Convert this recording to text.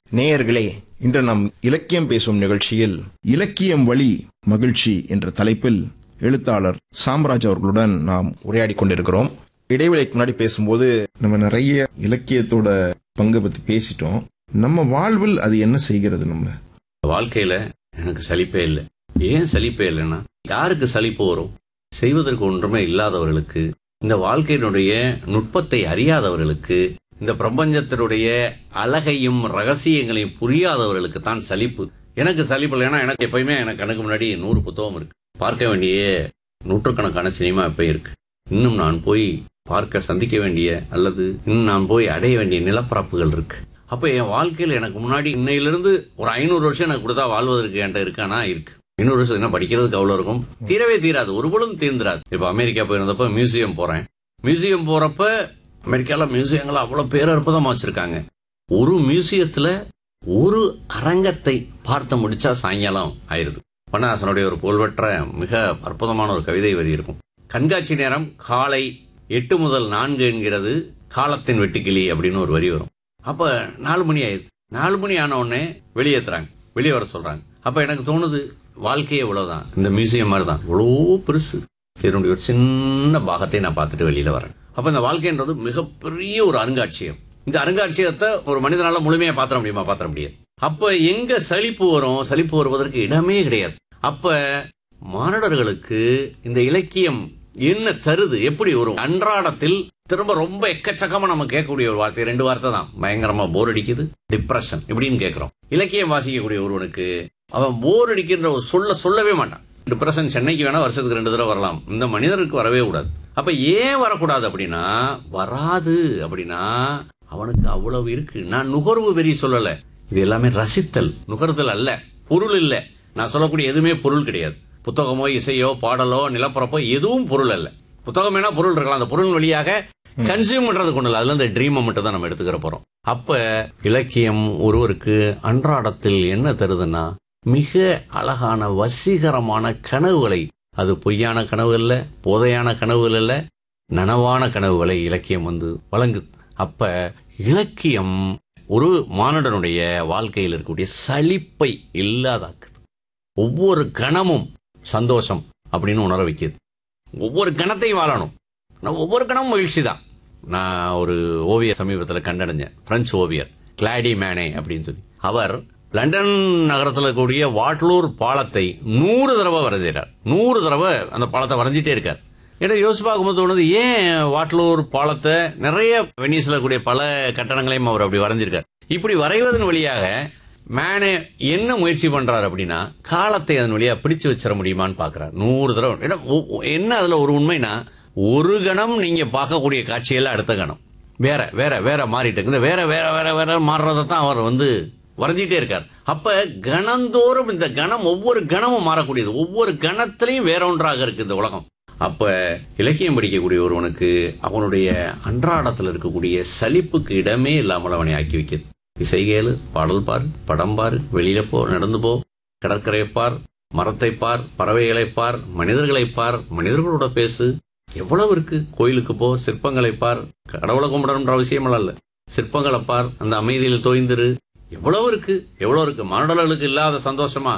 நேயர்களே இன்று நாம் இலக்கியம் பேசும் நிகழ்ச்சியில் இலக்கியம் வழி மகிழ்ச்சி என்ற தலைப்பில் எழுத்தாளர் சாம்ராஜ் அவர்களுடன் நாம் உரையாடி கொண்டிருக்கிறோம் இடைவெளிக்கு முன்னாடி பேசும்போது நம்ம நிறைய இலக்கியத்தோட பங்கை பத்தி பேசிட்டோம் நம்ம வாழ்வில் அது என்ன செய்கிறது நம்ம வாழ்க்கையில எனக்கு சலிப்பே இல்லை ஏன் சலிப்பே இல்லைன்னா யாருக்கு சலிப்பு வரும் செய்வதற்கு ஒன்றுமே இல்லாதவர்களுக்கு இந்த வாழ்க்கையினுடைய நுட்பத்தை அறியாதவர்களுக்கு இந்த பிரபஞ்சத்தினுடைய அழகையும் ரகசியங்களையும் புரியாதவர்களுக்கு தான் சலிப்பு எனக்கு சலிப்பு இல்லைன்னா எனக்கு எப்பயுமே எனக்கு கணக்கு முன்னாடி நூறு புத்தகம் இருக்கு பார்க்க வேண்டிய நூற்றுக்கணக்கான சினிமா எப்ப இருக்கு இன்னும் நான் போய் பார்க்க சந்திக்க வேண்டிய அல்லது இன்னும் நான் போய் அடைய வேண்டிய நிலப்பரப்புகள் இருக்கு அப்ப என் வாழ்க்கையில் எனக்கு முன்னாடி இன்னையிலிருந்து ஒரு ஐநூறு வருஷம் எனக்கு கொடுத்தா வாழ்வதற்கு என்கிட்ட இருக்கானா இருக்கு இன்னொரு வருஷம் என்ன படிக்கிறதுக்கு அவ்வளவு இருக்கும் தீரவே தீராது ஒரு பொழுதும் தீர்ந்துராது இப்ப அமெரிக்கா போயிருந்தப்ப மியூசியம் போறேன் மியூசியம் போறப்ப அமெரிக்கால மியூசியங்கள் அவ்வளவு பேரற்புதமா வச்சிருக்காங்க ஒரு மியூசியத்துல ஒரு அரங்கத்தை பார்த்து முடிச்சா சாயங்காலம் ஆயிருது பண்ணாசனுடைய ஒரு புகழ்பெற்ற மிக அற்புதமான ஒரு கவிதை வரி இருக்கும் கண்காட்சி நேரம் காலை எட்டு முதல் நான்கு என்கிறது காலத்தின் வெட்டுக்கிளி அப்படின்னு ஒரு வரி வரும் அப்ப நாலு மணி ஆயிடுது நாலு மணி ஆன உடனே வெளியேத்துறாங்க வெளியே வர சொல்றாங்க அப்ப எனக்கு தோணுது வாழ்க்கையே இவ்வளவுதான் இந்த மியூசியம் மாதிரி தான் இவ்வளோ பெருசு இதனுடைய ஒரு சின்ன பாகத்தை நான் பார்த்துட்டு வெளியில வரேன் அப்ப இந்த வாழ்க்கைன்றது மிகப்பெரிய ஒரு அருங்காட்சியகம் இந்த அருங்காட்சியகத்தை ஒரு மனிதனால முழுமையா பாத்திர முடியுமா பாத்திர முடியாது அப்ப எங்க சலிப்பு வரும் சலிப்பு வருவதற்கு இடமே கிடையாது அப்ப மாணவர்களுக்கு இந்த இலக்கியம் என்ன தருது எப்படி ஒரு அன்றாடத்தில் திரும்ப ரொம்ப எக்கச்சக்கமா நம்ம கேட்கக்கூடிய ஒரு வார்த்தை ரெண்டு வார்த்தை தான் பயங்கரமா போர் அடிக்குது டிப்ரெஷன் இப்படின்னு கேட்கிறோம் இலக்கியம் வாசிக்கக்கூடிய ஒருவனுக்கு அவன் போர் அடிக்கின்ற ஒரு சொல்ல சொல்லவே மாட்டான் டிப்ரெஷன் சென்னைக்கு வேணா வருஷத்துக்கு ரெண்டு தடவை வரலாம் இந்த மனிதருக்கு வரவே கூடாது அப்ப ஏன் வரக்கூடாது அப்படின்னா வராது அப்படின்னா அவனுக்கு அவ்வளவு இருக்கு நான் நுகர்வு வெறி சொல்லல இது எல்லாமே ரசித்தல் நுகர்தல் அல்ல பொருள் இல்ல நான் சொல்லக்கூடிய எதுவுமே பொருள் கிடையாது புத்தகமோ இசையோ பாடலோ நிலப்பரப்போ எதுவும் பொருள் அல்ல புத்தகம் வேணா பொருள் இருக்கலாம் அந்த பொருள் வழியாக கன்சியூம் பண்றது கொண்டு இல்லை அதுல இந்த ட்ரீமை மட்டும் தான் நம்ம எடுத்துக்கிற போறோம் அப்ப இலக்கியம் ஒருவருக்கு அன்றாடத்தில் என்ன தருதுன்னா மிக அழகான வசீகரமான கனவுகளை அது பொய்யான கனவு இல்ல போதையான கனவுகள் இல்ல நனவான கனவுகளை இலக்கியம் வந்து வழங்குது அப்ப இலக்கியம் ஒரு மானுடனுடைய வாழ்க்கையில் இருக்கக்கூடிய சலிப்பை இல்லாதாக்குது ஒவ்வொரு கணமும் சந்தோஷம் அப்படின்னு உணர வைக்குது ஒவ்வொரு கணத்தையும் வாழணும் நான் ஒவ்வொரு கணமும் மகிழ்ச்சி தான் நான் ஒரு ஓவியர் சமீபத்தில் கண்டடைஞ்சேன் பிரெஞ்சு ஓவியர் கிளாடி மேனே அப்படின்னு சொல்லி அவர் லண்டன் நகரத்தில் இருக்கக்கூடிய வாட்லூர் பாலத்தை நூறு தடவை வரைஞ்சிட்டார் நூறு தடவை அந்த பாலத்தை வரைஞ்சிட்டே இருக்கார் எனக்கு யோசிச்சு பார்க்கும்போது தோணுது ஏன் வாட்லூர் பாலத்தை நிறைய வெனிஸ்ல கூடிய பல கட்டடங்களையும் அவர் அப்படி வரைஞ்சிருக்கார் இப்படி வரைவதன் வழியாக மேனே என்ன முயற்சி பண்றாரு அப்படின்னா காலத்தை அதன் வழியா பிடிச்சு வச்சிட முடியுமான்னு பாக்குறாரு நூறு தடவை ஏன்னா, ஒ- ஒ- என்ன அதுல ஒரு உண்மைனா ஒரு கணம் நீங்க பார்க்கக்கூடிய காட்சியெல்லாம் அடுத்த கணம் வேற வேற வேற மாறிட்டு இருக்கு இந்த வேற வேற வேற வேற மாறுறதை தான் அவர் வந்து வரைஞ்சிட்டே இருக்கார் அப்ப கணந்தோறும் இந்த கணம் ஒவ்வொரு கணமும் மாறக்கூடியது ஒவ்வொரு கணத்திலையும் வேற ஒன்றாக இருக்கு இந்த உலகம் அப்ப இலக்கியம் படிக்கக்கூடிய ஒருவனுக்கு அவனுடைய அன்றாடத்தில் இருக்கக்கூடிய சலிப்புக்கு இடமே இல்லாமல் அவனை ஆக்கி வைக்குது இசை கேளு பாடல் பாரு படம் பாரு வெளியில போ நடந்து போ கடற்கரை பார் மரத்தை பார் பறவைகளை பார் மனிதர்களை பார் மனிதர்களோட பேசு எவ்வளவு இருக்கு கோயிலுக்கு போ சிற்பங்களை பார் கடவுளை கும்பிடணுன்ற அவசியம் இல்ல சிற்பங்களை பார் அந்த அமைதியில் தோய்ந்திரு எவ்வளவு இருக்கு எவ்வளவு இருக்கு மானுடர்களுக்கு இல்லாத சந்தோஷமா